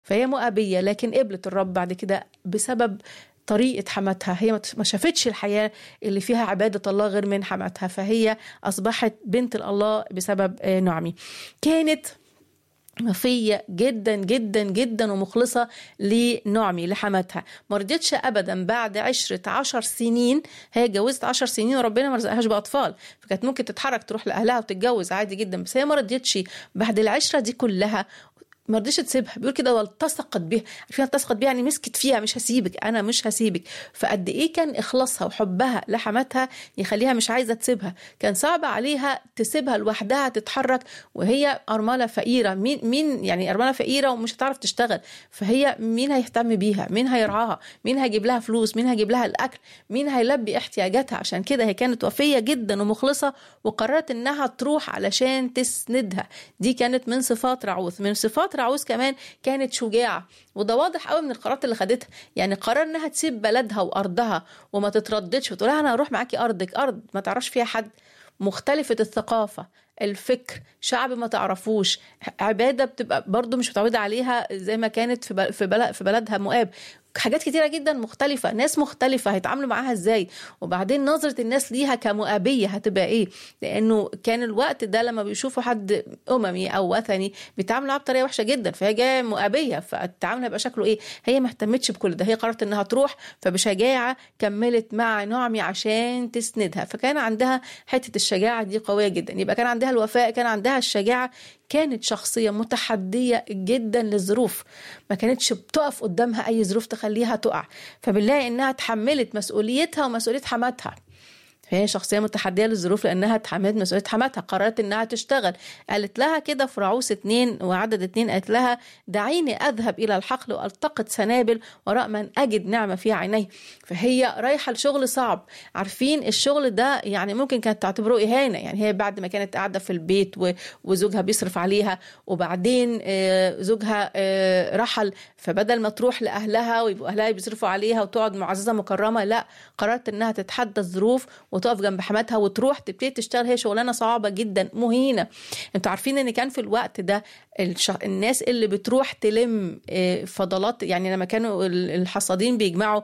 فهي مؤابيه لكن قبلت الرب بعد كده بسبب طريقة حماتها هي ما شافتش الحياة اللي فيها عبادة الله غير من حماتها فهي أصبحت بنت الله بسبب نعمي كانت وفية جدا جدا جدا ومخلصة لنعمي لحماتها ما رضيتش أبدا بعد عشرة عشر سنين هي اتجوزت عشر سنين وربنا ما رزقهاش بأطفال فكانت ممكن تتحرك تروح لأهلها وتتجوز عادي جدا بس هي ما رضيتش بعد العشرة دي كلها ما رضيش تسيبها بيقول كده والتصقت بيها عارفين التصقت بيها يعني مسكت فيها مش هسيبك انا مش هسيبك فقد ايه كان اخلاصها وحبها لحماتها يخليها مش عايزه تسيبها كان صعب عليها تسيبها لوحدها تتحرك وهي ارمله فقيره مين مين يعني ارمله فقيره ومش هتعرف تشتغل فهي مين هيهتم بيها مين هيرعاها مين هيجيب لها فلوس مين هيجيب لها الاكل مين هيلبي احتياجاتها عشان كده هي كانت وفيه جدا ومخلصه وقررت انها تروح علشان تسندها دي كانت من صفات رعوث من صفات رعوز كمان كانت شجاعة وده واضح قوي من القرارات اللي خدتها يعني قرار انها تسيب بلدها وارضها وما تترددش وتقول انا هروح معاكي ارضك ارض ما تعرفش فيها حد مختلفة الثقافة الفكر شعب ما تعرفوش عبادة بتبقى برضو مش متعودة عليها زي ما كانت في بلد في بلدها مؤاب حاجات كتيرة جدا مختلفة ناس مختلفة هيتعاملوا معاها ازاي وبعدين نظرة الناس ليها كمؤابية هتبقى ايه لانه كان الوقت ده لما بيشوفوا حد اممي او وثني بيتعاملوا معاه بطريقة وحشة جدا فهي جاية مؤابية فالتعامل هيبقى شكله ايه هي ما اهتمتش بكل ده هي قررت انها تروح فبشجاعة كملت مع نعمي عشان تسندها فكان عندها حتة الشجاعة دي قوية جدا يبقى كان عندها الوفاء كان عندها الشجاعة كانت شخصية متحدية جدا للظروف ما كانتش بتقف قدامها أي ظروف تخليها تقع فبنلاقي إنها تحملت مسؤوليتها ومسؤولية حماتها فهي شخصية متحدية للظروف لأنها تحملت مسؤولية حماتها قررت إنها تشتغل قالت لها كده في رعوس اتنين وعدد اتنين قالت لها دعيني أذهب إلى الحقل وألتقط سنابل وراء من أجد نعمة في عيني فهي رايحة لشغل صعب عارفين الشغل ده يعني ممكن كانت تعتبره إهانة يعني هي بعد ما كانت قاعدة في البيت وزوجها بيصرف عليها وبعدين زوجها رحل فبدل ما تروح لأهلها ويبقوا أهلها بيصرفوا عليها وتقعد معززة مكرمة لا قررت إنها تتحدى الظروف وتقف جنب حماتها وتروح تبتدي تشتغل هي شغلانه صعبه جدا مهينه انتوا عارفين ان كان في الوقت ده الش... الناس اللي بتروح تلم فضلات يعني لما كانوا الحصادين بيجمعوا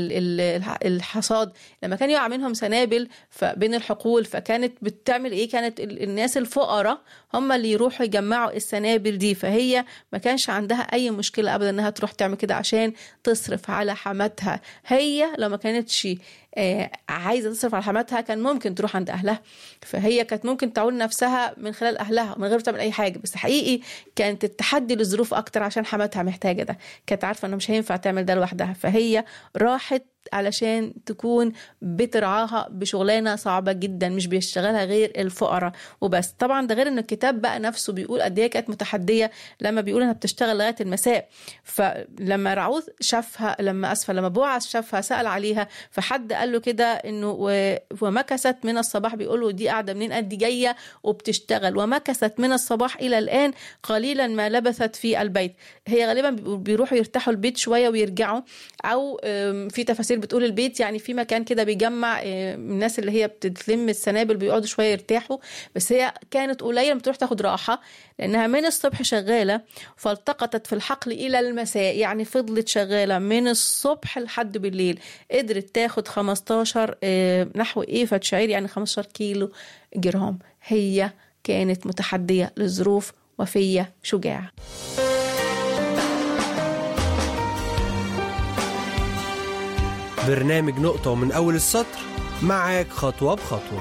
الحصاد لما كان يقع منهم سنابل بين الحقول فكانت بتعمل ايه كانت الناس الفقراء هم اللي يروحوا يجمعوا السنابل دي فهي ما كانش عندها اي مشكله ابدا انها تروح تعمل كده عشان تصرف على حماتها هي لو ما كانتش عايزه تصرف على حماتها كان ممكن تروح عند اهلها فهي كانت ممكن تعول نفسها من خلال اهلها من غير تعمل اي حاجه بس حقيقي كانت التحدي للظروف اكتر عشان حماتها محتاجه ده كانت عارفه انه مش هينفع تعمل ده لوحدها فهي راحت علشان تكون بترعاها بشغلانه صعبه جدا مش بيشتغلها غير الفقراء وبس طبعا ده غير ان الكتاب بقى نفسه بيقول قد ايه كانت متحديه لما بيقول انها بتشتغل لغايه المساء فلما رعوث شافها لما اسفه لما بوعز شافها سال عليها فحد قال له كده انه ومكثت من الصباح بيقول له دي قاعده منين قد دي جايه وبتشتغل ومكثت من الصباح الى الان قليلا ما لبثت في البيت هي غالبا بيروحوا يرتاحوا البيت شويه ويرجعوا او في تفاسير بتقول البيت يعني في مكان كده بيجمع الناس اللي هي بتلم السنابل بيقعدوا شويه يرتاحوا بس هي كانت قليله بتروح تاخد راحه لانها من الصبح شغاله فالتقطت في الحقل الى المساء يعني فضلت شغاله من الصبح لحد بالليل قدرت تاخد 15 نحو ايه شعير يعني 15 كيلو جرام هي كانت متحديه للظروف وفيه شجاعه برنامج نقطة ومن أول السطر معاك خطوة بخطوة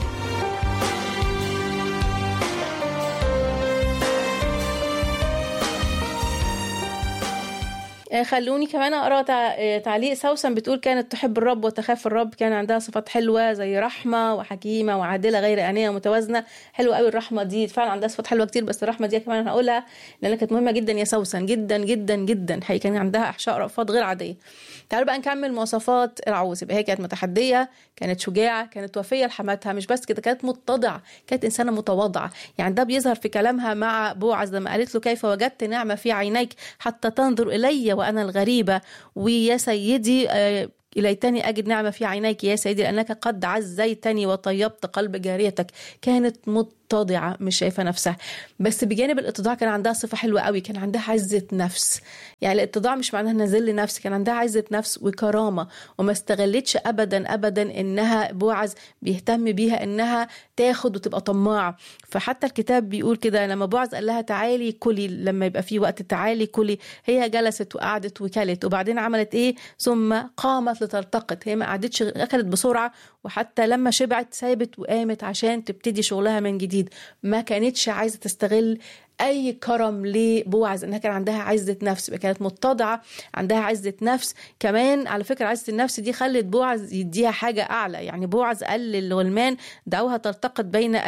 خلوني كمان اقرا تعليق سوسن بتقول كانت تحب الرب وتخاف الرب كان عندها صفات حلوه زي رحمه وحكيمه وعادله غير انيه ومتوازنه حلوه قوي الرحمه دي فعلا عندها صفات حلوه كتير بس الرحمه دي كمان هقولها لانها كانت مهمه جدا يا سوسن جدا جدا جدا هي كان عندها احشاء رأفات غير عاديه تعالوا بقى نكمل مواصفات العوز يبقى هي كانت متحديه كانت شجاعه كانت وفيه لحماتها مش بس كده كانت متضعه كانت انسانه متواضعه يعني ده بيظهر في كلامها مع بوعز لما قالت له كيف وجدت نعمه في عينيك حتى تنظر الي وانا الغريبه ويا سيدي آه ليتني أجد نعمة في عينيك يا سيدي لأنك قد عزيتني وطيبت قلب جاريتك كانت متضعه مش شايفه نفسها بس بجانب الاتضاع كان عندها صفه حلوه قوي كان عندها عزه نفس يعني الاتضاع مش معناها انها ذل نفس كان عندها عزه نفس وكرامه وما استغلتش ابدا ابدا انها بوعز بيهتم بيها انها تاخد وتبقى طماعه فحتى الكتاب بيقول كده لما بوعز قال لها تعالي كلي لما يبقى في وقت تعالي كلي هي جلست وقعدت وكلت وبعدين عملت ايه ثم قامت لتلتقط هي ما قعدتش اكلت بسرعه وحتى لما شبعت سابت وقامت عشان تبتدي شغلها من جديد ما كانتش عايزه تستغل اي كرم لبوعز انها كان عندها عزه نفس كانت متضعه عندها عزه نفس كمان على فكره عزه النفس دي خلت بوعز يديها حاجه اعلى يعني بوعز قال للغلمان دعوها تلتقط بين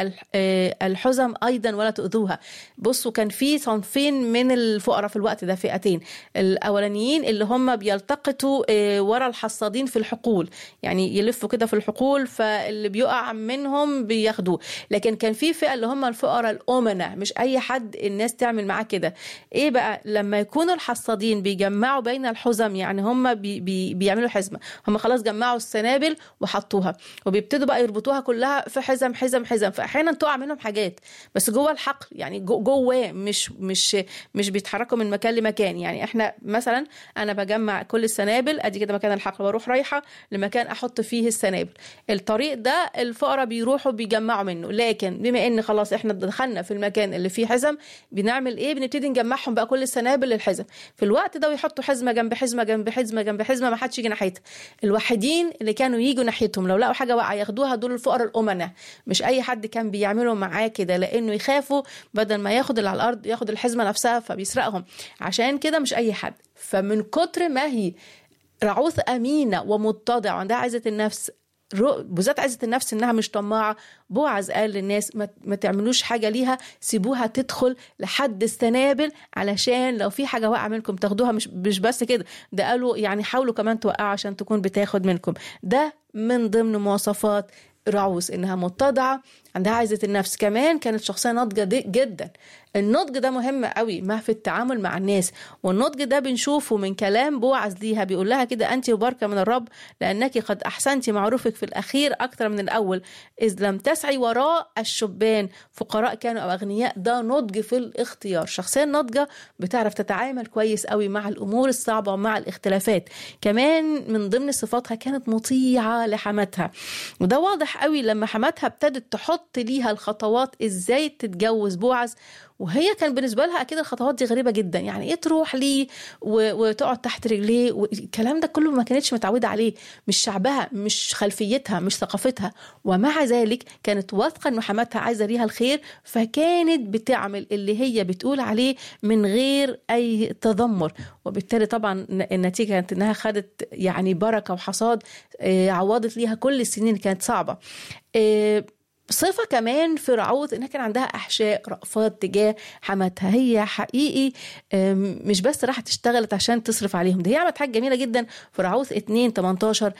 الحزم ايضا ولا تؤذوها بصوا كان في صنفين من الفقراء في الوقت ده فئتين الاولانيين اللي هم بيلتقطوا ورا الحصادين في الحقول يعني يلفوا كده في الحقول فاللي بيقع منهم بياخدوه لكن كان في فئه اللي هم الفقراء الامناء مش اي حد الناس تعمل معاه كده ايه بقى لما يكونوا الحصادين بيجمعوا بين الحزم يعني هم بي بي بيعملوا حزمه هم خلاص جمعوا السنابل وحطوها وبيبتدوا بقى يربطوها كلها في حزم حزم حزم فاحيانا تقع منهم حاجات بس جوه الحقل يعني جواه مش مش مش بيتحركوا من مكان لمكان يعني احنا مثلا انا بجمع كل السنابل ادي كده مكان الحقل بروح رايحه لمكان احط فيه السنابل الطريق ده الفقراء بيروحوا بيجمعوا منه لكن بما ان خلاص احنا دخلنا في المكان اللي فيه حزم بنعمل ايه بنبتدي نجمعهم بقى كل السنابل للحزم في الوقت ده ويحطوا حزمه جنب حزمه جنب حزمه جنب حزمه ما حدش يجي ناحيتها الوحيدين اللي كانوا يجوا ناحيتهم لو لقوا حاجه واقعه ياخدوها دول الفقراء الامناء مش اي حد كان بيعملوا معاه كده لانه يخافوا بدل ما ياخد اللي على الارض ياخد الحزمه نفسها فبيسرقهم عشان كده مش اي حد فمن كتر ما هي رعوث امينه ومتضعه وعندها عزه النفس بالذات عزة النفس انها مش طماعة بوعز قال للناس ما, ما تعملوش حاجة ليها سيبوها تدخل لحد السنابل علشان لو في حاجة واقعة منكم تاخدوها مش مش بس كده ده قالوا يعني حاولوا كمان توقعوا عشان تكون بتاخد منكم ده من ضمن مواصفات رعوس انها متضعه عندها عزه النفس كمان كانت شخصيه ناضجه جدا النضج ده مهم قوي ما في التعامل مع الناس والنضج ده بنشوفه من كلام بوعز ليها بيقول لها كده انت وبركه من الرب لانك قد احسنت معروفك في الاخير اكثر من الاول اذ لم تسعي وراء الشبان فقراء كانوا او اغنياء ده نضج في الاختيار شخصيه ناضجه بتعرف تتعامل كويس قوي مع الامور الصعبه ومع الاختلافات كمان من ضمن صفاتها كانت مطيعه لحماتها وده واضح قوي لما حماتها ابتدت تحط ليها الخطوات ازاي تتجوز بوعز وهي كان بالنسبه لها اكيد الخطوات دي غريبه جدا يعني ايه تروح ليه وتقعد تحت رجليه والكلام ده كله ما كانتش متعوده عليه مش شعبها مش خلفيتها مش ثقافتها ومع ذلك كانت واثقه ان حماتها عايزه ليها الخير فكانت بتعمل اللي هي بتقول عليه من غير اي تذمر وبالتالي طبعا النتيجه كانت انها خدت يعني بركه وحصاد عوضت ليها كل السنين اللي كانت صعبه صفة كمان في رعوث انها كان عندها احشاء رأفات تجاه حماتها هي حقيقي مش بس راحت اشتغلت عشان تصرف عليهم ده هي عملت حاجة جميلة جدا في رعوث 2 18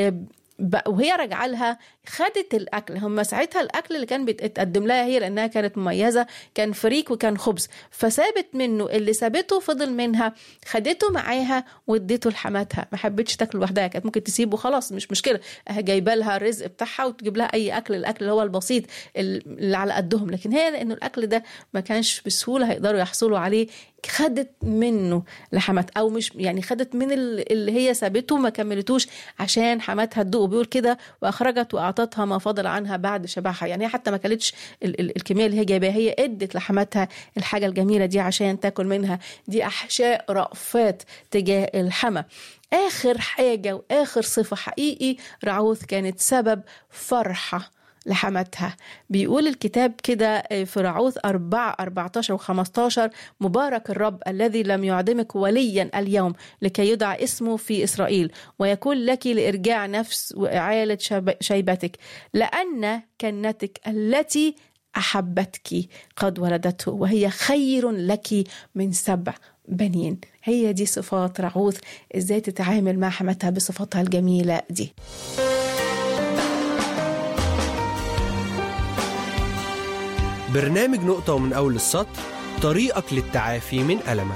وهي راجعه لها خدت الاكل هم ساعتها الاكل اللي كان بيتقدم لها هي لانها كانت مميزه كان فريك وكان خبز فسابت منه اللي سابته فضل منها خدته معاها واديته لحماتها ما حبتش تاكل لوحدها كانت ممكن تسيبه خلاص مش مشكله جايبه لها الرزق بتاعها وتجيب لها اي اكل الاكل اللي هو البسيط اللي على قدهم لكن هي لانه الاكل ده ما كانش بسهوله هيقدروا يحصلوا عليه خدت منه لحمات او مش يعني خدت من اللي هي سابته ما كملتوش عشان حماتها تدوق بيقول كده واخرجت واعطتها ما فضل عنها بعد شبعها يعني هي حتى ما كلتش الكميه اللي هي جايباها هي ادت لحماتها الحاجه الجميله دي عشان تاكل منها دي احشاء رأفات تجاه الحما اخر حاجه واخر صفه حقيقي رعوث كانت سبب فرحه لحماتها بيقول الكتاب كده في رعوث 4 14 و15 مبارك الرب الذي لم يعدمك وليا اليوم لكي يدعى اسمه في إسرائيل ويكون لك لإرجاع نفس وإعالة شيبتك لأن كنتك التي أحبتك قد ولدته وهي خير لك من سبع بنين هي دي صفات رعوث ازاي تتعامل مع حماتها بصفاتها الجميلة دي برنامج نقطة ومن أول السطر طريقك للتعافي من ألمك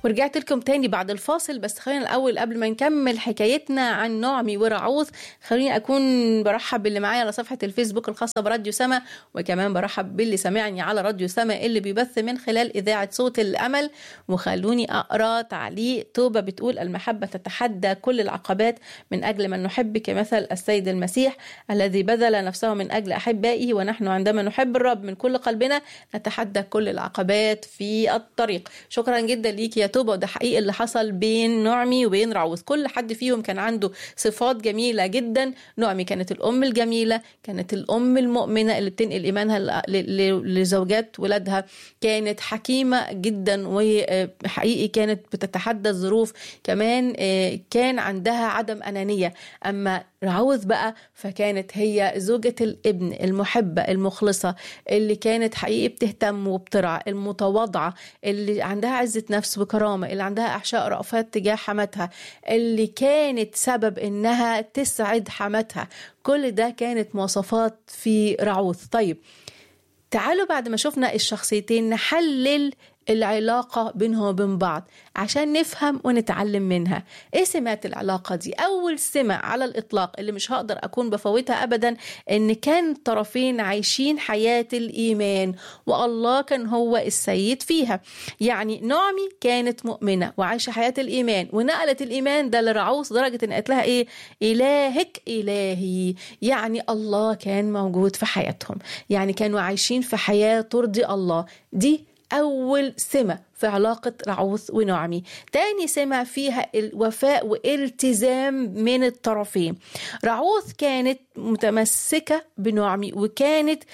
ورجعت لكم تاني بعد الفاصل بس خلينا الأول قبل ما نكمل حكايتنا عن نعمي ورعوث خليني أكون برحب باللي معايا على صفحة الفيسبوك الخاصة براديو سما وكمان برحب باللي سامعني على راديو سما اللي بيبث من خلال إذاعة صوت الأمل وخلوني أقرأ تعليق توبة بتقول المحبة تتحدى كل العقبات من أجل من نحب كمثل السيد المسيح الذي بذل نفسه من أجل أحبائه ونحن عندما نحب الرب من كل قلبنا نتحدى كل العقبات في الطريق شكرا جدا ليك يا توبة وده حقيقي اللي حصل بين نعمي وبين رعوز كل حد فيهم كان عنده صفات جميلة جدا نعمي كانت الأم الجميلة كانت الأم المؤمنة اللي بتنقل إيمانها لزوجات ولادها كانت حكيمة جدا وحقيقي كانت بتتحدى الظروف كمان كان عندها عدم أنانية أما رعوز بقى فكانت هي زوجة الابن المحبة المخلصة اللي كانت حقيقي بتهتم وبترعى المتواضعة اللي عندها عزة نفس وكرامة اللي عندها أحشاء رأفات تجاه حماتها اللي كانت سبب إنها تسعد حماتها كل ده كانت مواصفات في رعوث طيب تعالوا بعد ما شفنا الشخصيتين نحلل العلاقة بينهم وبين بعض عشان نفهم ونتعلم منها ايه سمات العلاقة دي اول سمة على الاطلاق اللي مش هقدر اكون بفوتها ابدا ان كان الطرفين عايشين حياة الايمان والله كان هو السيد فيها يعني نعمي كانت مؤمنة وعايشة حياة الايمان ونقلت الايمان ده لرعوس درجة ان قالت لها ايه الهك الهي يعني الله كان موجود في حياتهم يعني كانوا عايشين في حياة ترضي الله دي أول سمة في علاقة رعوث ونعمي تاني سمة فيها الوفاء والتزام من الطرفين رعوث كانت متمسكة بنعمي وكانت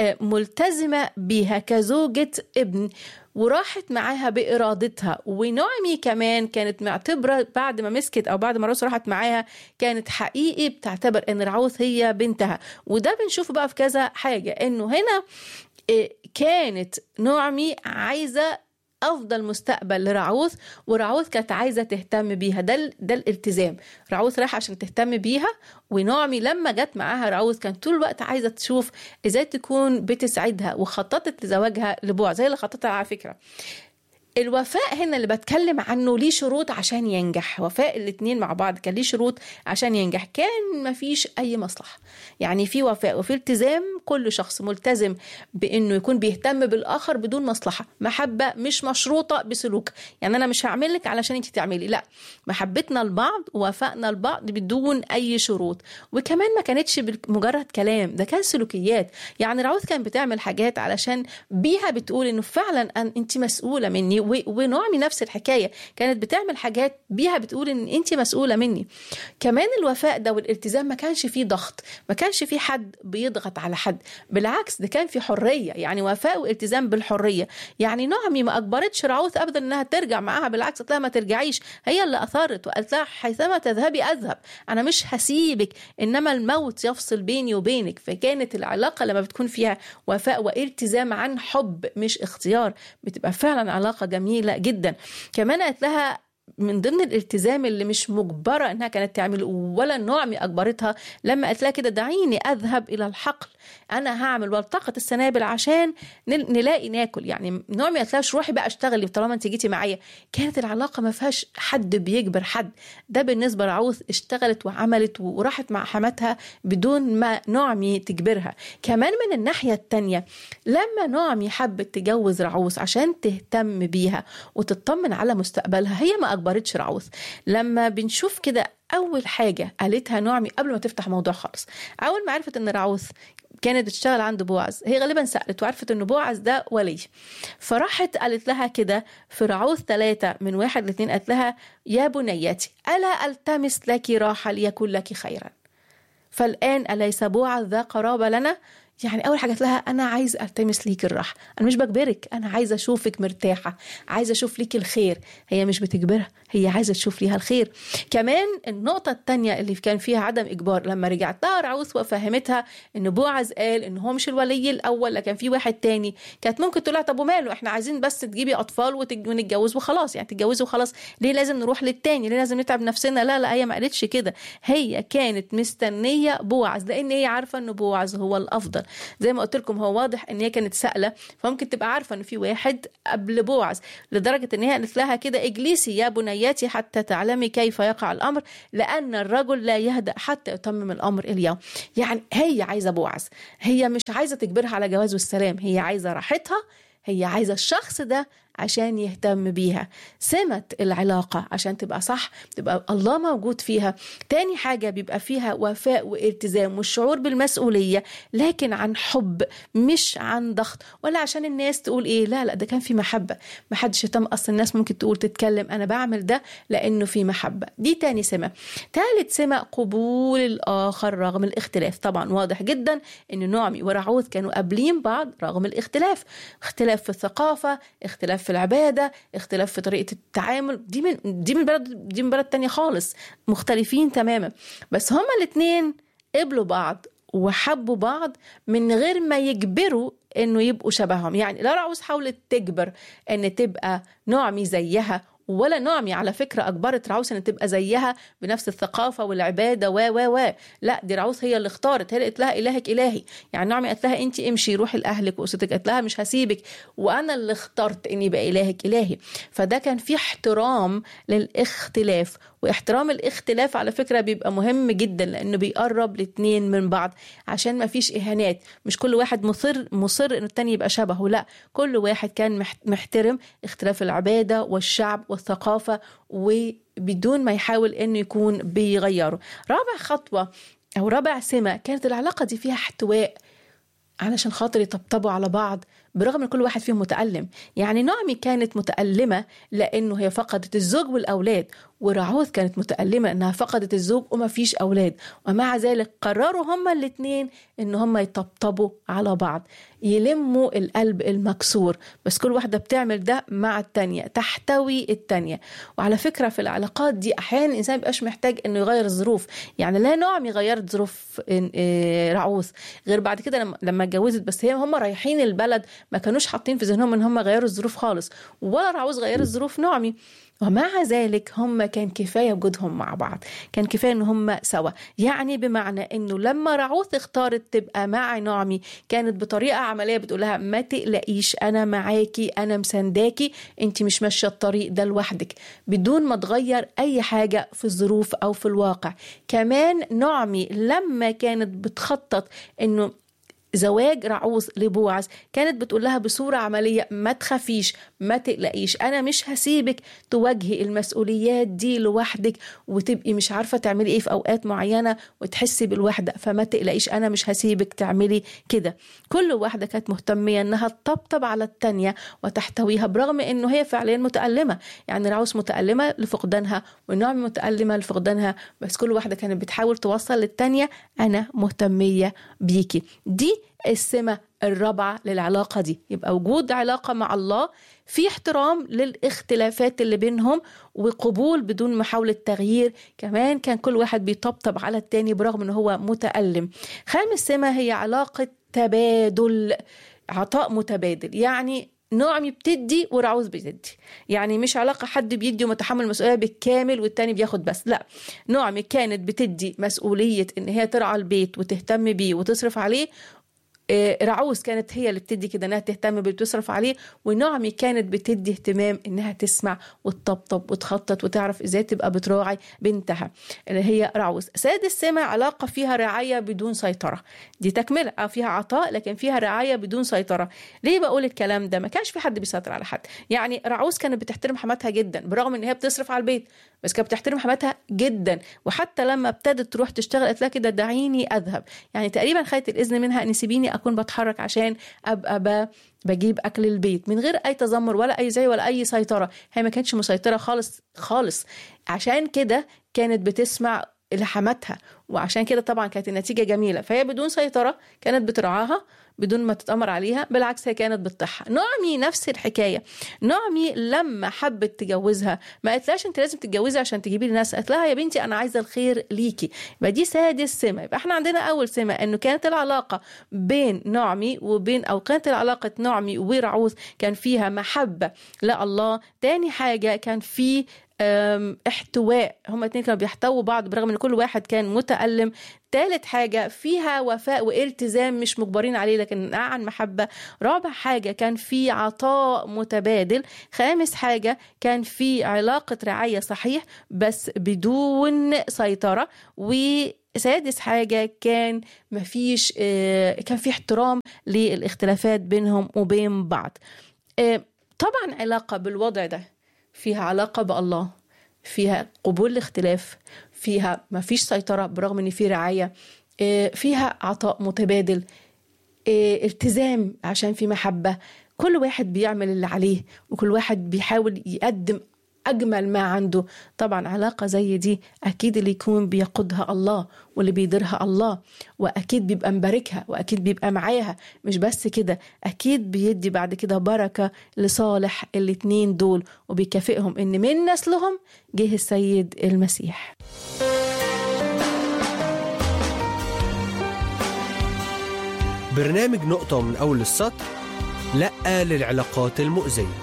ملتزمة بها كزوجة ابن وراحت معاها بإرادتها ونعمي كمان كانت معتبرة بعد ما مسكت أو بعد ما رأس راحت معاها كانت حقيقي بتعتبر أن رعوث هي بنتها وده بنشوفه بقى في كذا حاجة أنه هنا كانت نعمي عايزة افضل مستقبل لرعوث ورعوث كانت عايزه تهتم بيها ده ده الالتزام رعوث رايحه عشان تهتم بيها ونعمي لما جت معاها رعوث كانت طول الوقت عايزه تشوف ازاي تكون بتسعدها وخططت لزواجها لبوع زي اللي خططها على فكره الوفاء هنا اللي بتكلم عنه ليه شروط عشان ينجح وفاء الاتنين مع بعض كان ليه شروط عشان ينجح كان مفيش اي مصلحة يعني في وفاء وفي التزام كل شخص ملتزم بانه يكون بيهتم بالاخر بدون مصلحة محبة مش مشروطة بسلوك يعني انا مش هعمل لك علشان انت تعملي لا محبتنا لبعض ووفائنا لبعض بدون اي شروط وكمان ما كانتش مجرد كلام ده كان سلوكيات يعني رعوث كان بتعمل حاجات علشان بيها بتقول انه فعلا انت مسؤولة مني ونعمي نفس الحكايه كانت بتعمل حاجات بيها بتقول ان انت مسؤوله مني كمان الوفاء ده والالتزام ما كانش فيه ضغط ما كانش فيه حد بيضغط على حد بالعكس ده كان في حريه يعني وفاء والتزام بالحريه يعني نعمي ما اجبرتش رعوث ابدا انها ترجع معاها بالعكس قالت لها ما ترجعيش هي اللي اثارت وقالت لها حيثما تذهبي اذهب انا مش هسيبك انما الموت يفصل بيني وبينك فكانت العلاقه لما بتكون فيها وفاء والتزام عن حب مش اختيار بتبقى فعلا علاقه جميلة جدا كمان قالت لها من ضمن الالتزام اللي مش مجبرة انها كانت تعمل ولا نعمي اجبرتها لما قالت لها كده دعيني اذهب الى الحقل انا هعمل والتقط السنابل عشان نلاقي ناكل يعني نعمي قالت لها روحي بقى اشتغلي طالما انت جيتي معايا كانت العلاقه ما فيهاش حد بيجبر حد ده بالنسبه لعوث اشتغلت وعملت وراحت مع حماتها بدون ما نعمي تجبرها كمان من الناحيه التانية لما نعمي حبت تجوز رعوث عشان تهتم بيها وتطمن على مستقبلها هي ما اجبرتش رعوث لما بنشوف كده اول حاجه قالتها نعمي قبل ما تفتح موضوع خالص اول ما عرفت ان رعوث كانت بتشتغل عند بوعز هي غالبا سألت وعرفت ان بوعز ده ولي فراحت قالت لها كده في رعوث ثلاثة من واحد لاثنين قالت لها يا بنيتي ألا ألتمس لك راحة ليكون لك خيرا فالآن أليس بوعز ذا قرابة لنا يعني اول حاجه قالت لها انا عايز التمس ليك الراحه انا مش بجبرك انا عايزه اشوفك مرتاحه عايزه اشوف ليك الخير هي مش بتجبرها هي عايزه تشوف ليها الخير كمان النقطه الثانيه اللي كان فيها عدم اجبار لما رجعت لها رعوث وفهمتها ان بوعز قال ان هو مش الولي الاول لكن في واحد تاني كانت ممكن تقول لها طب وماله احنا عايزين بس تجيبي اطفال ونتجوز وخلاص يعني تتجوزوا وخلاص ليه لازم نروح للتاني ليه لازم نتعب نفسنا لا لا هي ما قالتش كده هي كانت مستنيه بوعز لان هي عارفه ان بوعز هو الافضل حصل زي ما قلت لكم هو واضح ان هي كانت سائله فممكن تبقى عارفه ان في واحد قبل بوعز لدرجه ان هي قالت لها كده اجلسي يا بنياتي حتى تعلمي كيف يقع الامر لان الرجل لا يهدا حتى يتمم الامر اليوم يعني هي عايزه بوعز هي مش عايزه تجبرها على جواز والسلام هي عايزه راحتها هي عايزه الشخص ده عشان يهتم بيها سمة العلاقة عشان تبقى صح تبقى الله موجود فيها تاني حاجة بيبقى فيها وفاء والتزام والشعور بالمسؤولية لكن عن حب مش عن ضغط ولا عشان الناس تقول ايه لا لا ده كان في محبة ما حدش يهتم اصل الناس ممكن تقول تتكلم انا بعمل ده لانه في محبة دي تاني سمة تالت سمة قبول الاخر رغم الاختلاف طبعا واضح جدا ان نعمي ورعوث كانوا قابلين بعض رغم الاختلاف اختلاف في الثقافة اختلاف في العبادة اختلاف في طريقة التعامل دي من دي من بلد دي من بلد تانية خالص مختلفين تماما بس هما الاتنين قبلوا بعض وحبوا بعض من غير ما يجبروا انه يبقوا شبههم يعني لا رعوز حاولت تجبر ان تبقى نعمي زيها ولا نعمي على فكرة أجبرت رعوس أن تبقى زيها بنفس الثقافة والعبادة و و و لا دي رعوس هي اللي اختارت هي اللي قالت لها إلهك إلهي يعني نعمي قالت لها أنت امشي روحي لأهلك وأسرتك قالت لها مش هسيبك وأنا اللي اخترت إني يبقى إلهك إلهي فده كان في احترام للاختلاف واحترام الاختلاف على فكرة بيبقى مهم جدا لأنه بيقرب الاتنين من بعض عشان ما فيش إهانات مش كل واحد مصر مصر إنه التاني يبقى شبهه لا كل واحد كان محترم اختلاف العبادة والشعب والثقافة وبدون ما يحاول إنه يكون بيغيره رابع خطوة أو رابع سمة كانت العلاقة دي فيها احتواء علشان خاطر يطبطبوا على بعض برغم ان كل واحد فيهم متألم يعني نعمي كانت متألمة لأنه هي فقدت الزوج والأولاد ورعوث كانت متألمة أنها فقدت الزوج وما فيش أولاد ومع ذلك قرروا هما الاتنين أن هما يطبطبوا على بعض يلموا القلب المكسور بس كل واحدة بتعمل ده مع التانية تحتوي التانية وعلى فكرة في العلاقات دي أحيانا الإنسان مبقاش محتاج أنه يغير الظروف يعني لا نعمي غيرت ظروف رعوث غير بعد كده لما اتجوزت بس هي هم رايحين البلد ما كانوش حاطين في ذهنهم ان هم غيروا الظروف خالص ولا رعوز غيروا الظروف نعمي ومع ذلك هم كان كفاية وجودهم مع بعض كان كفاية ان هم سوا يعني بمعنى انه لما رعوث اختارت تبقى مع نعمي كانت بطريقة عملية بتقول لها ما تقلقيش انا معاكي انا مسانداكي انت مش ماشية الطريق ده لوحدك بدون ما تغير اي حاجة في الظروف او في الواقع كمان نعمي لما كانت بتخطط انه زواج رعوز لبوعز كانت بتقول لها بصورة عملية ما تخافيش ما تقلقيش أنا مش هسيبك تواجهي المسؤوليات دي لوحدك وتبقي مش عارفة تعملي إيه في أوقات معينة وتحسي بالوحدة فما تقلقيش أنا مش هسيبك تعملي كده كل واحدة كانت مهتمية إنها تطبطب على التانية وتحتويها برغم إنه هي فعليا متألمة يعني رعوز متألمة لفقدانها ونعم متألمة لفقدانها بس كل واحدة كانت بتحاول توصل للتانية أنا مهتمية بيكي دي السمة الرابعة للعلاقة دي يبقى وجود علاقة مع الله في احترام للاختلافات اللي بينهم وقبول بدون محاولة تغيير كمان كان كل واحد بيطبطب على التاني برغم ان هو متألم خامس سمة هي علاقة تبادل عطاء متبادل يعني نعمي بتدي ورعوز بتدي يعني مش علاقة حد بيدي ومتحمل المسؤولية بالكامل والتاني بياخد بس لا نعمي كانت بتدي مسؤولية ان هي ترعى البيت وتهتم بيه وتصرف عليه رعوز كانت هي اللي بتدي كده انها تهتم بتصرف عليه ونعمي كانت بتدي اهتمام انها تسمع وتطبطب وتخطط وتعرف ازاي تبقى بتراعي بنتها اللي هي رعوز سادس سمة علاقة فيها رعاية بدون سيطرة دي تكملة اه فيها عطاء لكن فيها رعاية بدون سيطرة ليه بقول الكلام ده ما كانش في حد بيسيطر على حد يعني رعوز كانت بتحترم حماتها جدا برغم ان هي بتصرف على البيت بس كانت بتحترم حماتها جدا وحتى لما ابتدت تروح تشتغل قالت لها كده دعيني اذهب يعني تقريبا خدت الاذن منها ان سيبيني اكون بتحرك عشان ابقى بجيب اكل البيت من غير اي تذمر ولا اي زي ولا اي سيطره هي ما كانتش مسيطره خالص خالص عشان كده كانت بتسمع لحماتها وعشان كده طبعا كانت النتيجة جميلة فهي بدون سيطرة كانت بترعاها بدون ما تتأمر عليها بالعكس هي كانت بتطيحها نعمي نفس الحكاية نعمي لما حبت تجوزها ما قالتلاش انت لازم تتجوزي عشان تجيبي لي ناس قالت لها يا بنتي انا عايزة الخير ليكي يبقى دي سادس سمة يبقى احنا عندنا اول سمة انه كانت العلاقة بين نعمي وبين او كانت علاقة نعمي ورعوث كان فيها محبة لا الله تاني حاجة كان في أم، احتواء هما اتنين كانوا بيحتووا بعض برغم ان كل واحد كان متألم تالت حاجة فيها وفاء والتزام مش مجبرين عليه لكن عن محبة رابع حاجة كان في عطاء متبادل خامس حاجة كان في علاقة رعاية صحيح بس بدون سيطرة وسادس حاجة كان مفيش آه، كان في احترام للاختلافات بينهم وبين بعض آه، طبعا علاقة بالوضع ده فيها علاقة بالله فيها قبول الاختلاف فيها ما فيش سيطرة برغم ان في رعاية آه، فيها عطاء متبادل آه، التزام عشان في محبة كل واحد بيعمل اللي عليه وكل واحد بيحاول يقدم أجمل ما عنده طبعا علاقة زي دي أكيد اللي يكون بيقودها الله واللي بيديرها الله وأكيد بيبقى مباركها وأكيد بيبقى معاها مش بس كده أكيد بيدي بعد كده بركة لصالح الاتنين دول وبيكافئهم إن من نسلهم جه السيد المسيح برنامج نقطة من أول السطر لأ للعلاقات المؤذية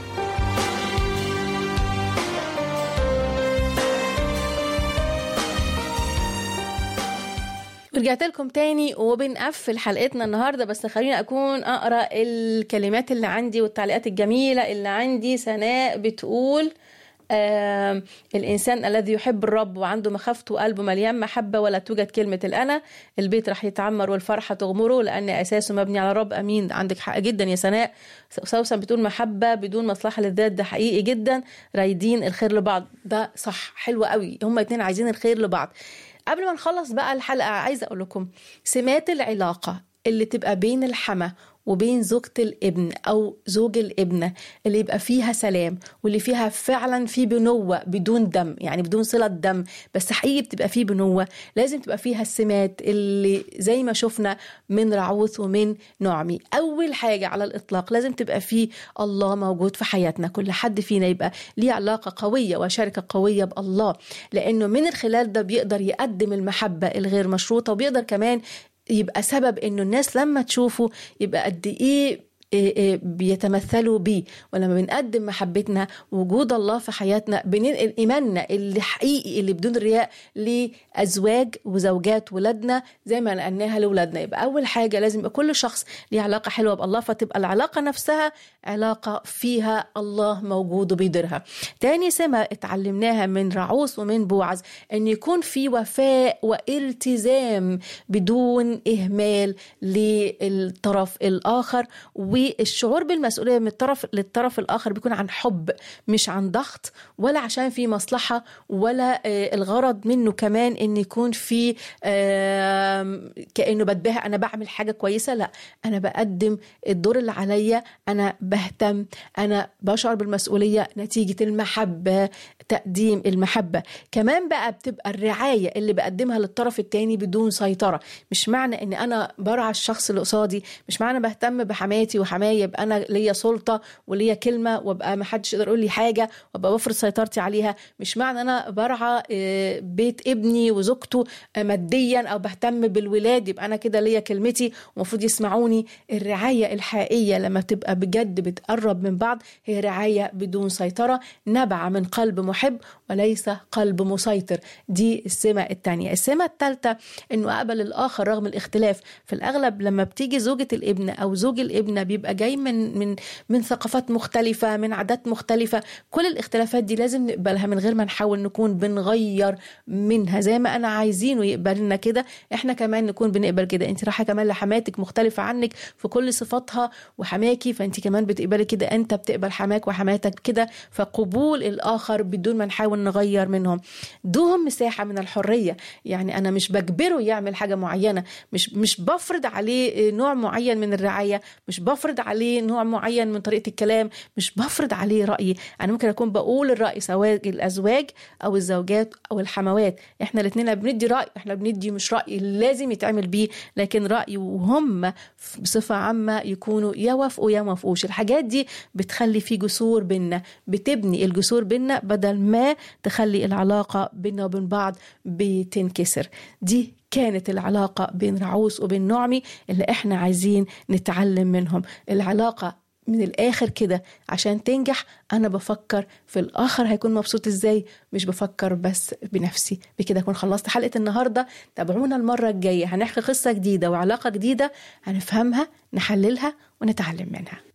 رجعت لكم تاني وبنقفل حلقتنا النهارده بس خليني اكون اقرا الكلمات اللي عندي والتعليقات الجميله اللي عندي سناء بتقول آم، الإنسان الذي يحب الرب وعنده مخافته وقلبه مليان محبة ولا توجد كلمة الأنا البيت راح يتعمر والفرحة تغمره لأن أساسه مبني على الرب أمين عندك حق جدا يا سناء سوسن بتقول محبة بدون مصلحة للذات ده حقيقي جدا رايدين الخير لبعض ده صح حلو قوي هما اتنين عايزين الخير لبعض قبل ما نخلص بقى الحلقة عايزة أقول لكم سمات العلاقة اللي تبقى بين الحما وبين زوجة الابن أو زوج الابنة اللي يبقى فيها سلام واللي فيها فعلا في بنوة بدون دم يعني بدون صلة دم بس حقيقي بتبقى فيه بنوة لازم تبقى فيها السمات اللي زي ما شفنا من رعوث ومن نعمي أول حاجة على الإطلاق لازم تبقى فيه الله موجود في حياتنا كل حد فينا يبقى ليه علاقة قوية وشركة قوية بالله لأنه من الخلال ده بيقدر يقدم المحبة الغير مشروطة وبيقدر كمان يبقى سبب انه الناس لما تشوفه يبقى قد ايه إيه إيه بيتمثلوا بيه ولما بنقدم محبتنا وجود الله في حياتنا بننقل ايماننا اللي حقيقي اللي بدون رياء لازواج وزوجات ولادنا زي ما نقلناها لاولادنا يبقى اول حاجه لازم يبقى كل شخص ليه علاقه حلوه بالله فتبقى العلاقه نفسها علاقه فيها الله موجود وبيديرها تاني سمه اتعلمناها من رعوس ومن بوعز ان يكون في وفاء والتزام بدون اهمال للطرف الاخر والشعور بالمسؤوليه من الطرف للطرف الاخر بيكون عن حب مش عن ضغط ولا عشان في مصلحه ولا آه، الغرض منه كمان ان يكون في آم، كانه بتباهى انا بعمل حاجه كويسه لا انا بقدم الدور اللي عليا انا بهتم انا بشعر بالمسؤوليه نتيجه المحبه تقديم المحبه كمان بقى بتبقى الرعايه اللي بقدمها للطرف التاني بدون سيطره مش معنى ان انا برعى الشخص اللي قصادي مش معنى بهتم بحماتي وحماية يبقى انا ليا سلطه وليا كلمه وابقى ما حدش يقدر يقول لي حاجه وابقى بفرض سيطرتي عليها مش معنى انا برعى آه، بيت ابني وزوجته آه، ماديا او بهتم بالولاد يبقى انا كده ليا كلمتي ومفروض يسمعوني الرعايه الحقيقيه لما بتبقى بجد بتقرب من بعض هي رعايه بدون سيطره نبع من قلب محب وليس قلب مسيطر دي السمه الثانيه السمه الثالثه انه اقبل الاخر رغم الاختلاف في الاغلب لما بتيجي زوجة الابن او زوج الابنة بيبقى جاي من من من ثقافات مختلفة من عادات مختلفة كل الاختلافات دي لازم نقبلها من غير ما نحاول نكون بنغير منها زي ما انا عايزينه يقبل لنا كده احنا كمان نكون بنقبل كده انت رايحة كمان لحماتك مختلفة عنك في كل صفاتها وحماكي فانت كمان بتقبلي كده انت بتقبل حماك وحماتك كده فقبول الاخر بدون ما نحاول نغير منهم دوهم مساحة من الحرية يعني انا مش بجبره يعمل حاجة معينة مش مش بفرض عليه نوع معين من الرعاية مش بفرض عليه نوع معين من طريقة الكلام مش بفرض عليه رأيي أنا ممكن أكون بقول الرأي سواء الأزواج أو الزوجات أو الحموات إحنا الاثنين بندي رأي إحنا بندي مش رأي لازم يتعمل بيه لكن رأي وهم بصفة عامة يكونوا يا وافقوا يا ما وافقوش الحاجات دي بتخلي في جسور بينا بتبني الجسور بينا بدل ما تخلي العلاقة بينا وبين بعض بتنكسر دي كانت العلاقة بين رعوس وبين نعمي اللي احنا عايزين نتعلم منهم العلاقة من الآخر كده عشان تنجح أنا بفكر في الآخر هيكون مبسوط إزاي مش بفكر بس بنفسي بكده أكون خلصت حلقة النهاردة تابعونا المرة الجاية هنحكي قصة جديدة وعلاقة جديدة هنفهمها نحللها ونتعلم منها